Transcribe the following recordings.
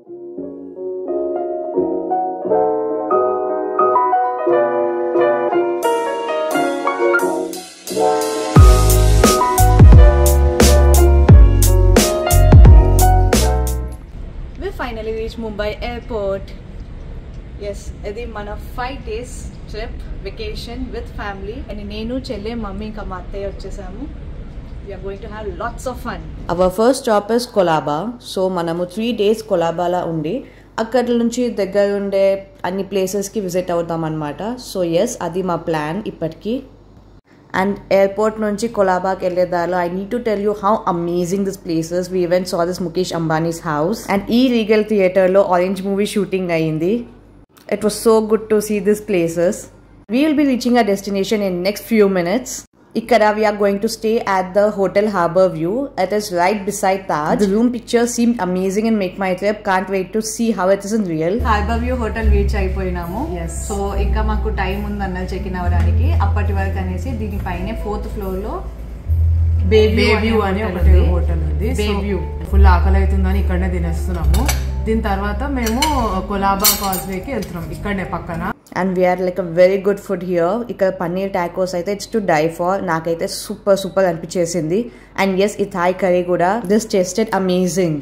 We finally reached Mumbai airport. Yes ఇది మన five days trip vacation with family and నేను చెల్లె mummy ఇంకా మా అత్తయ్య వచ్చేసాము we're going to have lots of fun our first stop is Colaba so మనము త్రీ డేస్ కొలాబాలా ఉండి అక్కడి నుంచి దగ్గర ఉండే అన్ని ప్లేసెస్కి విజిట్ అవుతాం అనమాట సో ఎస్ అది మా ప్లాన్ ఇప్పటికీ అండ్ ఎయిర్పోర్ట్ నుంచి కొలాబాకి వెళ్ళే దారిలో I need to tell you how amazing this places we even saw this Mukesh Ambani's house and ఈ రీగల్ థియేటర్లో ఆరెంజ్ మూవీ షూటింగ్ అయ్యింది it was so good to see this places we will be reaching a destination in next few minutes ఇక్కడ we are going to stay at the hotel Harbour View it is right beside Taj the room picture seem amazing and my trip can't wait to see how it is in real Harbour View hotel reach అయిపోయినాము Yes. So ఇంకా మాకు time ఉంది అన్నది check in అవ్వడానికి అప్పటి వరకు అనేసి దీనిపైనే ఫోర్త్ ఫ్లోర్ లో బేవ్యూ అని ఒకటి హోటల్ ఉంది బేవ్యూ ఫుల్ ఆకలి అవుతుందని ఇక్కడనే తినేస్తున్నాము దీని తర్వాత మేము కొలాబా కాజ్వేకి వెళ్తున్నాం ఇక్కడనే పక్కన and we are like a very good food here ఇక్కడ పన్నీర్ టాకోస్ అయితే ఇట్స్ టు డై ఫార్ నాకైతే సూపర్ సూపర్ అనిపించేసింది అండ్ ఎస్ ఈ థాయ్ కర్రీ కూడా this tasted amazing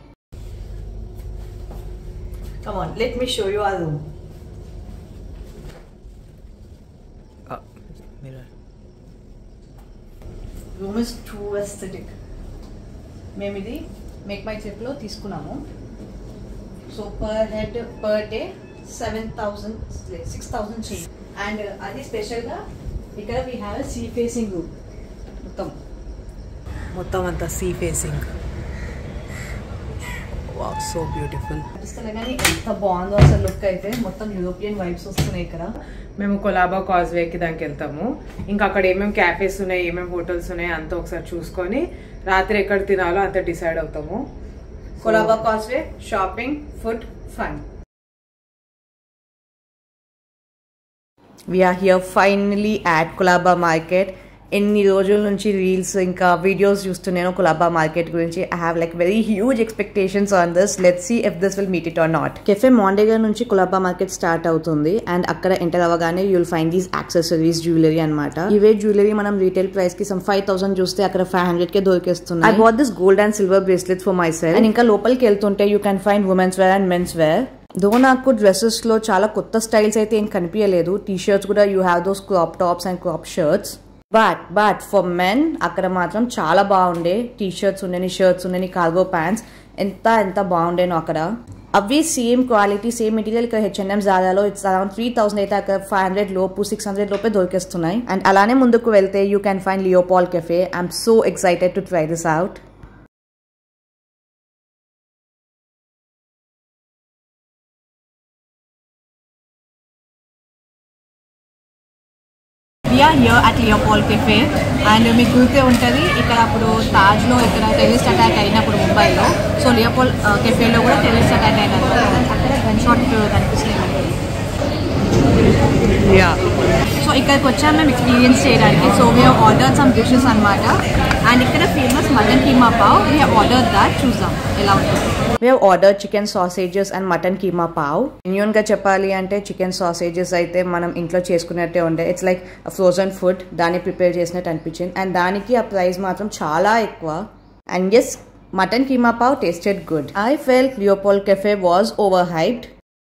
come on let me show you uh room room is too aesthetic మేము ఇది make my ట్రిప్లో తీసుకున్నాము so per head per day seven thousand six thousand change and అది స్పెషల్గా ఇక్కడ we have sea facing room మొత్తం మొత్తం అంతా సీ ఫేసింగ్ సో బ్యూటిఫుల్ అనిపిస్తుంది కానీ ఎంత బాగుందో అసలు లుక్ అయితే మొత్తం యూరోపియన్ వైబ్స్ వస్తున్నాయి ఇక్కడ మేము కొలాబా కాజ్వేకి దానికి వెళ్తాము ఇంకా అక్కడ ఏమేమి క్యాఫేస్ ఉన్నాయి ఏమేమి హోటల్స్ ఉన్నాయి అంతా ఒకసారి చూసుకొని రాత్రి ఎక్కడ తినాలో అంత డిసైడ్ అవుతాము Colaba Causeway shopping food fun we are here finally at Colaba market ఎన్ని రోజుల నుంచి రీల్స్ ఇంకా వీడియోస్ చూస్తున్నాను కులాబా మార్కెట్ గురించి I have like very huge expectations on this let see if this will meet it or not cafe Mondegar నుంచి కులాబా మార్కెట్ స్టార్ట్ అవుతుంది and అక్కడ enter అవ్వగానే you'll find these accessories jewellery అనమాట ఇవే జ్యువెలరీ మనం రీటైల్ ప్రైస్ కి some five thousand చూస్తే అక్కడ ఫైవ్ హండ్రెడ్ కే దొరికేస్తుంది I bought this gold and silver bracelets for my self and ఇంకా లోపలికి వెళ్తుంటే you can find women's wear and men's wear though నాకు డ్రెస్సెస్ లో చాలా కొత్త స్టైల్స్ అయితే ఏం కనిపించలేదు టీ షర్ట్స్ కూడా you have those crop tops and crop shirts but but for men అక్కడ మాత్రం చాలా బాగుండే టీ షర్ట్స్ ఉండని షర్ట్స్ ఉండని కార్గో ప్యాంట్స్ ఎంత ఎంత బాగుండేనో అక్కడ అవి సేమ్ క్వాలిటీ సేమ్ మెటీరియల్ ఇక్కడ హెచ్ఎన్ఎం జారాలో ఇట్స్ అరౌండ్ త్రీ థౌసండ్ అయితే అక్కడ ఫైవ్ హండ్రెడ్ లోపు సిక్స్ హండ్రెడ్ లోపే దొరికేస్తున్నాయి అండ్ అలానే ముందుకు వెళ్తే you can find Leopold cafe I'm so excited to try this out we are here at Leopold cafe and మీకు గుర్తే ఉంటుంది ఇక్కడ అప్పుడు తాజ్లో ఇక్కడ టెర్రరిస్ట్ అటాక్ అయినప్పుడు ముంబైలో సో లియోపాల్ కెఫేలో కూడా టెర్రరిస్ట్ అటాక్ అయినప్పుడు అక్కడ గన్ షాట్ కనిపిస్తుంది సో ఇక్కడికి వచ్చాము మేము ఎక్స్పీరియన్స్ చేయడానికి so we order some dishes అనమాట అండ్ ఇక్కడ famous mutton keema pav we order that చూద్దాం ఎలా ఉంటుంది we have order chicken sausages and mutton keema pav genuine గా చెప్పాలి అంటే చికెన్ సాసేజెస్ అయితే మనం ఇంట్లో చేసుకున్నట్టే ఉండే ఇట్స్ లైక్ ఫ్రోజన్ ఫుడ్ దాన్ని ప్రిపేర్ చేసినట్టు అనిపించింది అండ్ దానికి ఆ ప్రైస్ మాత్రం చాలా ఎక్కువ and yes mutton keema pav tasted good I felt Leopold cafe was over hyped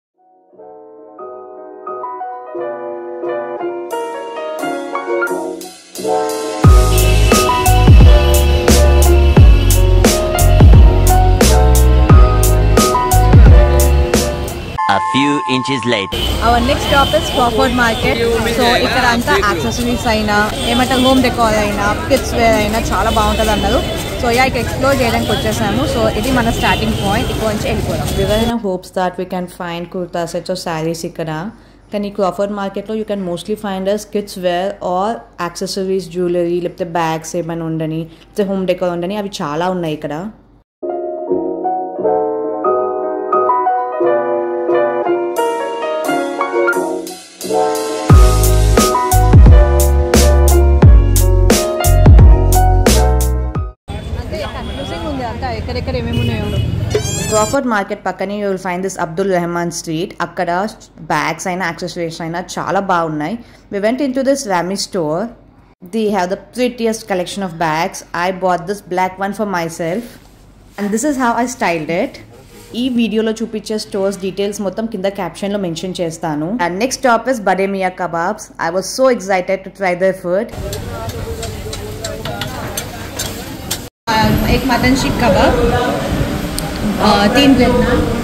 A few inches later. Our next stop is Crawford market so ఇక్కడ అంతా యాక్సెసరీస్ అయినా ఏమంటే హోమ్ డెకోర్ అయినా కిడ్స్ వేర్ అయినా చాలా బాగుంటుంది అన్నారు సో యా ఇక్కడ ఎక్స్ప్లోర్ చేయడానికి వచ్చేసాము సో ఇది మన స్టార్టింగ్ పాయింట్ ఇక్కడ నుంచి వెళ్ళిపోదాం ఎవరైనా hopes that we can find kurta sets or saris ఇక్కడ కానీ క్రాఫర్డ్ మార్కెట్లో you can mostly find as kids wear or accessories jewellery లేకపోతే బ్యాగ్స్ ఏమైనా ఉండని లేకపోతే హోమ్ డెకోర్ ఉండని అవి చాలా ఉన్నాయి ఇక్కడ అంటే కన్ఫ్యూజింగ్ ఉంది అంతా ఎక్కడెక్కడ ఏమేమి ఉన్నాయో క్రాఫర్డ్ మార్కెట్ పక్కనే you will find this Abdul Rehman street అక్కడ బ్యాగ్స్ అయినా యాక్సెసరీస్ అయినా చాలా బాగున్నాయి we went in to this Rami store they have the prettiest collection of bags I bought this black one for my self and this is how I styled it ఈ వీడియోలో చూపించే stores details మొత్తం కింద క్యాప్షన్లో mention చేస్తాను and next stop is Bademiya kebabs I was so excited to try their food एक mutton seekh kebab तीन plate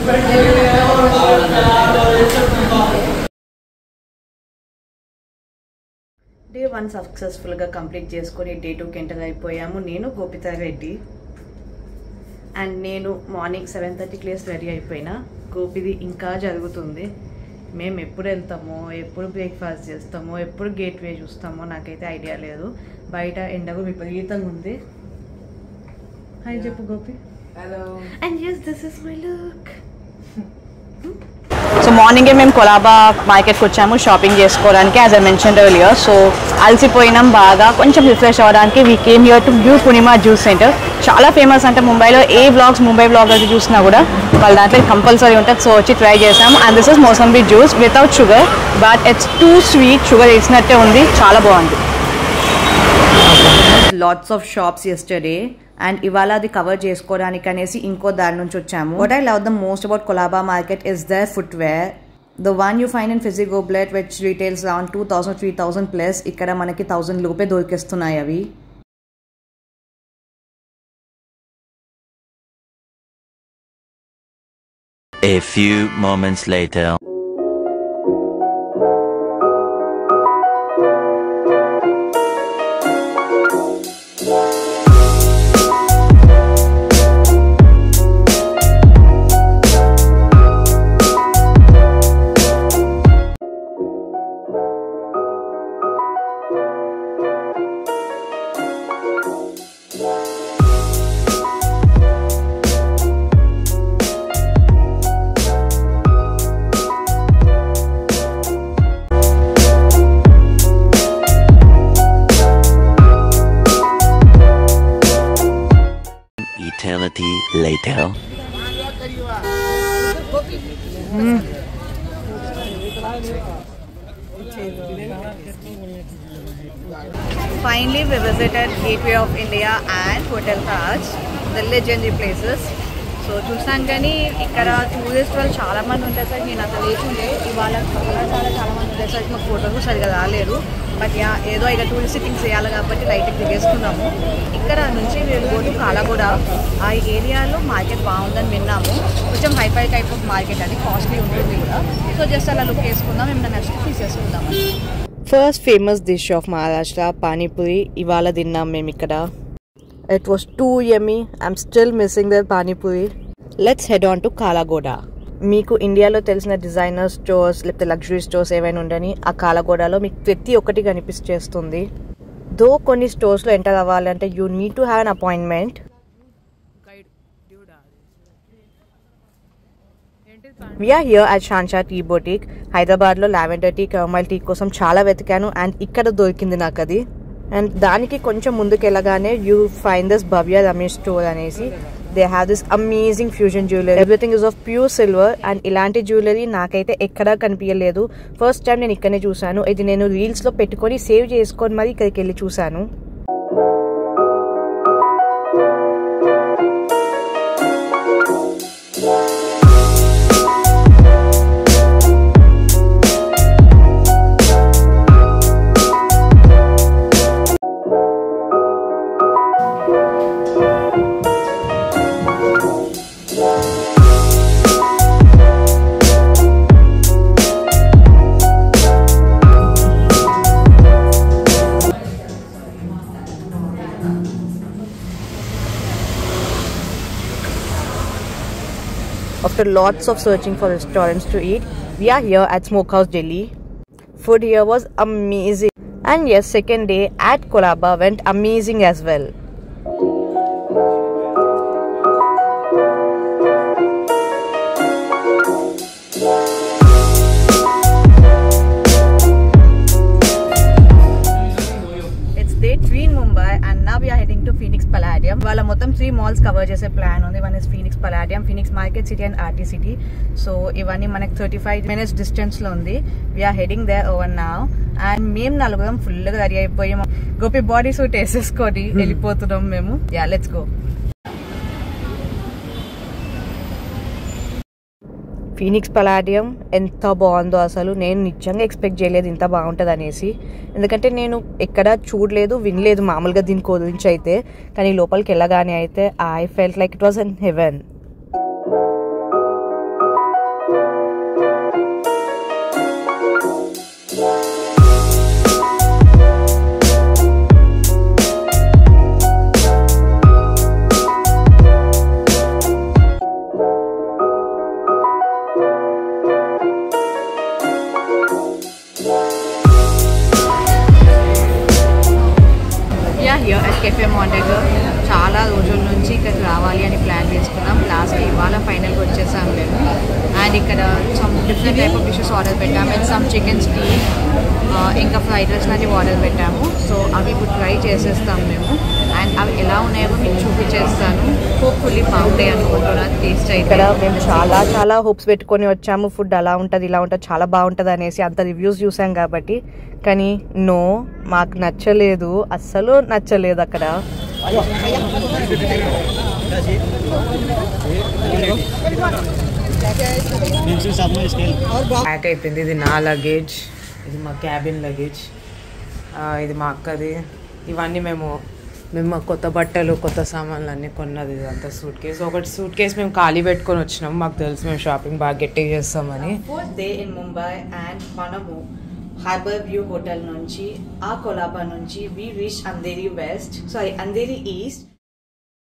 day one సక్సెస్ఫుల్గా కంప్లీట్ చేసుకొని డే టూకి ఎంటర్ అయిపోయాము నేను గోపితా రెడ్డి అండ్ నేను మార్నింగ్ సెవెన్ థర్టీకి లేసి రెడీ అయిపోయినా గోపిది ఇంకా జరుగుతుంది మేము ఎప్పుడు వెళ్తామో ఎప్పుడు బ్రేక్ఫాస్ట్ చేస్తామో ఎప్పుడు గేట్ వే చూస్తామో నాకైతే ఐడియా లేదు బయట ఎండకు విపరీతంగా ఉంది హాయ్ చెప్పు Gopi hello and yes this is my look so మార్నింగే మేము కొలాబా మార్కెట్కి వచ్చాము షాపింగ్ చేసుకోవడానికి as I mention earlier so అలసిపోయినాం బాగా కొంచెం రిఫ్రెష్ అవ్వడానికి we came here to new Poornima juice centre చాలా ఫేమస్ అంటే ముంబైలో ఏ బ్లాగ్స్ ముంబై బ్లాగర్స్ చూసినా కూడా వాళ్ళ దాంట్లో కంపల్సరీ ఉంటుంది సో వచ్చి ట్రై చేసాము and this is mosambi juice without sugar but it's too sweet sugar వేసినట్టే ఉంది చాలా బాగుంది lots of shops yesterday and ఇవాళ అది కవర్ చేసుకోవడానికి అనేసి ఇంకో దాని నుంచి వచ్చాము what I love the most about Colaba market is the foot wear the one you find in Fizzy Goblet which retails around two thousand three thousand plus ఇక్కడ మనకి థౌసండ్ లోపే దొరికిస్తున్నాయి అవి A few moments later. Eternity later. Finally, we visited Gateway of India and Hotel Taj, the legendary places. So చూసాం కానీ ఇక్కడ tourist వాళ్ళు చాలా మంది ఉండేసరికి నేను అసలు లేకుండే ఇవాళ చాలా చాలా చాలా మంది ఉండేసరికి మాకు ఫోటోలు సరిగా రాలేరు బట్ యా ఏదో ఇక టూరిస్ట్ థింగ్స్ చేయాలి కాబట్టి లైట్కి దిగేసుకున్నాము ఇక్కడ నుంచి మేము పోతూ కాలగూడ ఆ ఏరియాలో మార్కెట్ బాగుందని విన్నాము కొంచెం హైఫై టైప్ ఆఫ్ మార్కెట్ అది కాస్ట్లీ ఉంటుంది కూడా సో జస్ట్ అలా లుక్ వేసుకుందాం ఏమైనా నచ్చితే తీసేసుకుందాం first famous dish of Maharashtra panipuri ఇవాళ తిన్నాం మేము ఇక్కడ it was too yummy I'm still missing their panipuri let's head on to Kala Ghoda మీకు ఇండియాలో తెలిసిన డిజైనర్ స్టోర్స్ లేకపోతే లగ్జరీ స్టోర్స్ ఏవైనా ఉండని ఆ కాలగోడలో మీకు ప్రతి ఒక్కటి కనిపించేస్తుంది దో కొన్ని స్టోర్స్లో ఎంటర్ అవ్వాలంటే you need to have an appointment we are here at Sancha tea boutique హైదరాబాద్లో లావెండర్ టీ కర్మైల్ టీ కోసం చాలా వెతికాను అండ్ ఇక్కడ దొరికింది నాకు అది అండ్ దానికి కొంచెం ముందుకు వెళ్ళగానే you find this Bhavya Ramesh store అనేసి they have this amazing fusion jewellery everything is of pure silver and ఇలాంటి జ్యువెలరీ నాకైతే ఎక్కడా కనిపించలేదు ఫస్ట్ టైం నేను ఇక్కడనే చూశాను ఇది నేను రీల్స్లో పెట్టుకొని సేవ్ చేసుకొని మరి ఇక్కడికి వెళ్ళి చూశాను After lots of searching for restaurants to eat, we are here at Smokehouse Delhi. Food here was amazing. And yes, second day at Kolaba went amazing as well. It's day 3 in Mumbai and now we are heading to Phoenix Palladium. వాళ్ళ మొత్తం మొత్తం three malls cover చేసే plan ఉంది one is Phoenix Palladium Phoenix market city and R city so ఇవన్నీ మనకి thirty five minutes డిస్టెన్స్లో ఉంది we are heading there over నా అండ్ మేము నలుగురం ఫుల్గా రెడీ అయిపోయాం గోపి బాడీ సూట్ వేసేసుకొని వెళ్ళిపోతున్నాం మేము yeah let's go Phoenix Palladium ఎంత బాగుందో అసలు నేను నిజంగా ఎక్స్పెక్ట్ చేయలేదు ఇంత బాగుంటుంది అనేసి ఎందుకంటే నేను ఎక్కడ చూడలేదు వినలేదు మామూలుగా దీని గురించి అయితే కానీ లోపలికి వెళ్ళగానే అయితే I felt like it was in heaven yeah here at cafe Mondegar చాలా రోజుల నుంచి ఇక్కడికి రావాలి అని ప్లాన్ చేసుకున్నాం లాస్ట్ ఇవాళ ఫైనల్గా వచ్చేసాం మేము అండ్ ఇక్కడ some different type of dishes order పెట్టాము అండ్ సమ్ చికెన్ స్టీక్ ఇంకా ఫ్రైడ్ రైస్ లాంటివి ఆర్డర్ పెట్టాము సో అవి ఇప్పుడు ట్రై చేసేస్తాం మేము అండ్ అవి ఎలా ఉన్నాయో మీకు చూపించేస్తాను హోప్ఫుల్లీ బాగుంటాయి అనుకుంటున్నాను టేస్ట్ అయితే ఇక్కడ మేము చాలా చాలా హోప్స్ పెట్టుకొని వచ్చాము ఫుడ్ అలా ఉంటుంది ఇలా ఉంటుంది చాలా బాగుంటుంది అనేసి అంత రివ్యూస్ చూసాం కాబట్టి కానీ నో మాకు నచ్చలేదు అస్సలు నచ్చలేదు అక్కడ ప్యాక్ అయిపోయింది ఇది నా లగేజ్ ఇది మా క్యాబిన్ లగేజ్ ఇది మా అక్కది ఇవన్నీ మేము మేము మా కొత్త బట్టలు కొత్త సామాన్లు అన్నీ కొన్నది ఇదంతా సూట్ కేసు ఒకటి సూట్ కేసు మేము ఖాళీ పెట్టుకొని వచ్చినాం మాకు తెలుసు మేము షాపింగ్ బాగా గట్టిగా చేస్తామని fourth day in Mumbai and మనము హార్బర్ వ్యూ హోటల్ నుంచి ఆ కొలాబా నుంచి we reach Andheri West sorry Andheri east